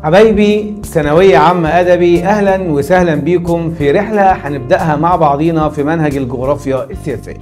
حبايبي ثانوية عامة أدبي أهلا وسهلا بيكم في رحلة هنبدأها مع بعضينا في منهج الجغرافيا السياسية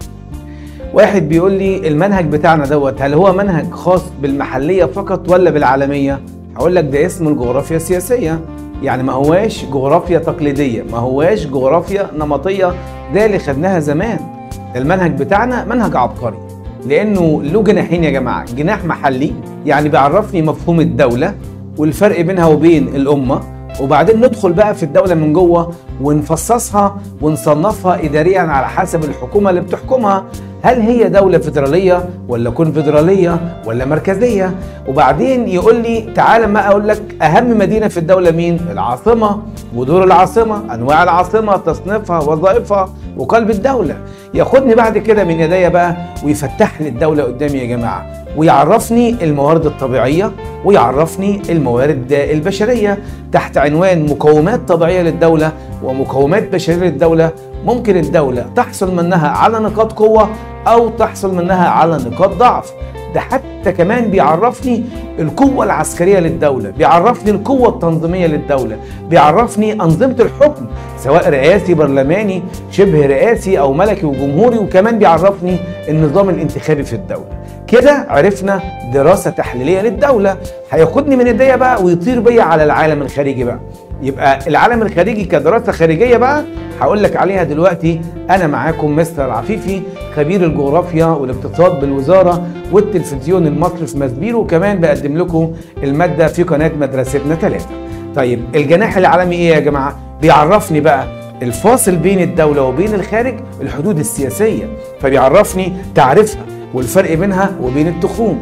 واحد بيقول لي المنهج بتاعنا دوت هل هو منهج خاص بالمحلية فقط ولا بالعالمية؟ هقول لك ده اسمه الجغرافيا السياسية يعني ما هواش جغرافيا تقليدية ما هواش جغرافيا نمطية ده اللي خدناها زمان المنهج بتاعنا منهج عبقري لأنه له جناحين يا جماعة جناح محلي يعني بيعرفني مفهوم الدولة والفرق بينها وبين الأمة وبعدين ندخل بقى في الدولة من جوه ونفصصها ونصنفها إداريا على حسب الحكومة اللي بتحكمها هل هي دولة فيدرالية ولا كونفدرالية ولا مركزية وبعدين يقول لي تعالى ما أقول لك أهم مدينة في الدولة مين العاصمة ودور العاصمة أنواع العاصمة تصنيفها وظائفها وقلب الدولة ياخدني بعد كده من يديا بقى ويفتح لي الدولة قدامي يا جماعة ويعرفني الموارد الطبيعية ويعرفني الموارد البشرية تحت عنوان مقومات طبيعية للدولة ومقومات بشرية للدولة ممكن الدولة تحصل منها على نقاط قوة أو تحصل منها على نقاط ضعف ده حتى كمان بيعرفني القوة العسكرية للدولة بيعرفني القوة التنظيمية للدولة بيعرفني أنظمة الحكم سواء رئاسي برلماني شبه رئاسي أو ملكي وجمهوري وكمان بيعرفني النظام الانتخابي في الدولة كده عرفنا دراسة تحليلية للدولة هياخدني من ايديا بقى ويطير بيا على العالم الخارجي بقى يبقى العالم الخارجي كدراسة خارجية بقى هقول لك عليها دلوقتي انا معاكم مستر عفيفي خبير الجغرافيا والاقتصاد بالوزارة والتلفزيون المصري في مسبير وكمان بقدم لكم المادة في قناة مدرستنا ثلاثة طيب الجناح العالمي ايه يا جماعة بيعرفني بقى الفاصل بين الدولة وبين الخارج الحدود السياسية فبيعرفني تعريفها والفرق بينها وبين التخوم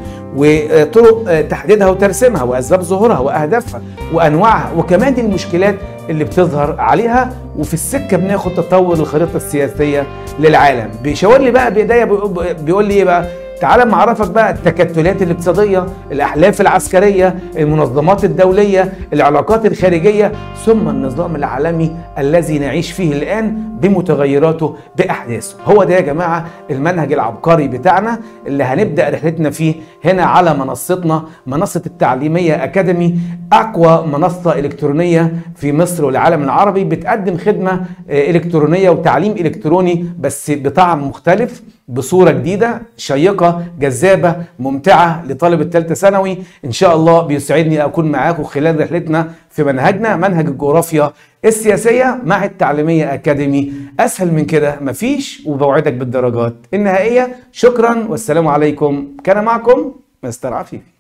وطرق تحديدها وترسيمها واسباب ظهورها واهدافها وانواعها وكمان المشكلات اللي بتظهر عليها وفي السكه بناخد تطور الخريطه السياسيه للعالم بيشاور لي بقى بايديا بيقول لي ايه بقى تعال ما اعرفك بقى التكتلات الاقتصاديه الاحلاف العسكريه المنظمات الدوليه العلاقات الخارجيه ثم النظام العالمي الذي نعيش فيه الان بمتغيراته باحداثه هو ده يا جماعه المنهج العبقري بتاعنا اللي هنبدا رحلتنا فيه هنا على منصتنا منصه التعليميه اكاديمي اقوى منصه الكترونيه في مصر والعالم العربي بتقدم خدمه الكترونيه وتعليم الكتروني بس بطعم مختلف بصوره جديده شيقه جذابه ممتعه لطالب الثالثه ثانوي ان شاء الله بيسعدني اكون معاكم خلال رحلتنا في منهجنا منهج الجغرافيا السياسيه مع التعليميه اكاديمي اسهل من كده مفيش وبوعدك بالدرجات النهائيه شكرا والسلام عليكم كان معكم مستر عفيفي